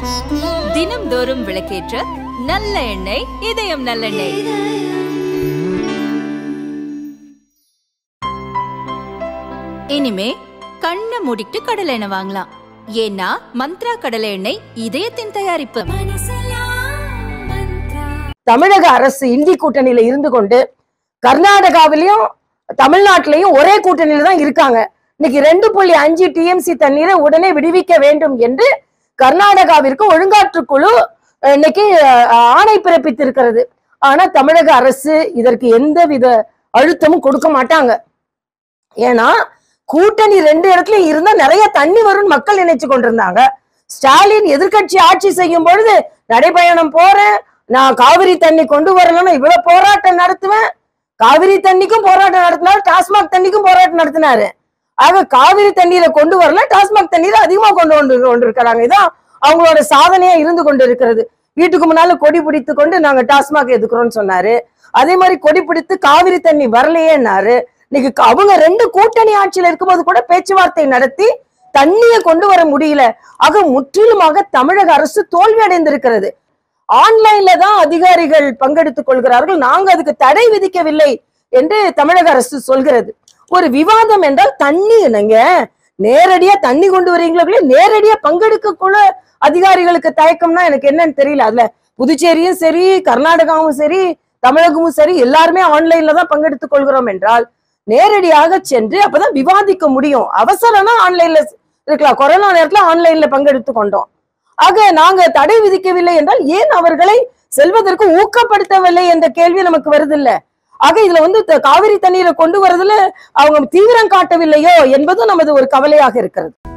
தினம்தோறும் விளக்கேற்ற நல்ல எண்ணெய் இதயம் நல்லெண்ணெய் இனிமே கண்ணை மூடிட்டு கடலை எண்ணெய் வாங்கலாம் ஏன்னா மந்த்ரா கடலை எண்ணெய் இதயத்தின் தயாரிப்பு தமிழக அரசு இந்தி கூட்டணியில இருந்து கொண்டு கர்நாடகாவிலையும் தமிழ்நாட்டிலையும் ஒரே கூட்டணியில தான் இருக்காங்க இன்னைக்கு ரெண்டு புள்ளி அஞ்சு டிஎம்சி தண்ணீரை உடனே விடுவிக்க வேண்டும் என்று கர்நாடகாவிற்கு ஒழுங்காற்றுக்குழு அஹ், இன்னைக்கு அஹ், ஆணை பிறப்பித்திருக்கிறது ஆனா தமிழக அரசு இதற்கு எந்த வித அழுத்தமும் கொடுக்க மாட்டாங்க ஏன்னா கூட்டணி ரெண்டு இடத்துலயும் இருந்தா நிறைய தண்ணி வரும்னு மக்கள் நினைச்சு கொண்டிருந்தாங்க ஸ்டாலின் எதிர்க்கட்சி ஆட்சி செய்யும் பொழுது நடைபயணம் போறேன் நான் காவிரி தண்ணி கொண்டு வரலன்னா இவ்வளவு போராட்டம் நடத்துவேன் காவிரி தண்ணிக்கும் போராட்டம் நடத்தினாரு டாஸ்மாக் தண்ணிக்கும் போராட்டம் நடத்தினாரு ஆக காவிரி தண்ணீரை கொண்டு வரல டாஸ்மாக் தண்ணீரை அதிகமா கொண்டு வந்து கொண்டிருக்கிறாங்க இதான் அவங்களோட சாதனையா இருந்து கொண்டு இருக்கிறது வீட்டுக்கு முன்னால கொடி பிடித்து கொண்டு நாங்க டாஸ்மாக் எதுக்குறோம்னு சொன்னாரு அதே மாதிரி கொடி பிடித்து காவிரி தண்ணி வரலையேன்னாரு இன்னைக்கு க- அவங்க ரெண்டு கூட்டணி ஆட்சியில இருக்கும்போது கூட பேச்சுவார்த்தை நடத்தி தண்ணியை கொண்டு வர முடியல ஆக முற்றிலுமாக தமிழக அரசு தோல்வி அடைந்திருக்கிறது ஆன்லைன்ல தான் அதிகாரிகள் பங்கெடுத்துக் கொள்கிறார்கள் நாங்க அதுக்கு தடை விதிக்கவில்லை என்று தமிழக அரசு சொல்கிறது ஒரு விவாதம் என்றால் தண்ணி நீங்க நேரடியா தண்ணி கொண்டு வரீங்களோ நேரடியா பங்கெடுக்க கூட அதிகாரிகளுக்கு தயக்கம்னா எனக்கு என்னன்னு தெரியல அதுல புதுச்சேரியும் சரி கர்நாடகாவும் சரி தமிழகமும் சரி எல்லாருமே ஆன்லைன்ல தான் பங்கெடுத்துக் கொள்கிறோம் என்றால் நேரடியாக சென்று அப்பதான் விவாதிக்க முடியும் அவசரம்னா ஆன்லைன்ல இருக்கலாம் கொரோனா நேரத்துல ஆன்லைன்ல பங்கெடுத்து கொண்டோம் ஆக நாங்க தடை விதிக்கவில்லை என்றால் ஏன் அவர்களை செல்வதற்கு ஊக்கப்படுத்தவில்லை என்ற கேள்வி நமக்கு வருதில்ல ஆக இதுல வந்து த- காவிரி தண்ணீரை கொண்டு வரதுல அவங்க தீவிரம் காட்டவில்லையோ என்பதும் நமது ஒரு கவலையாக இருக்கிறது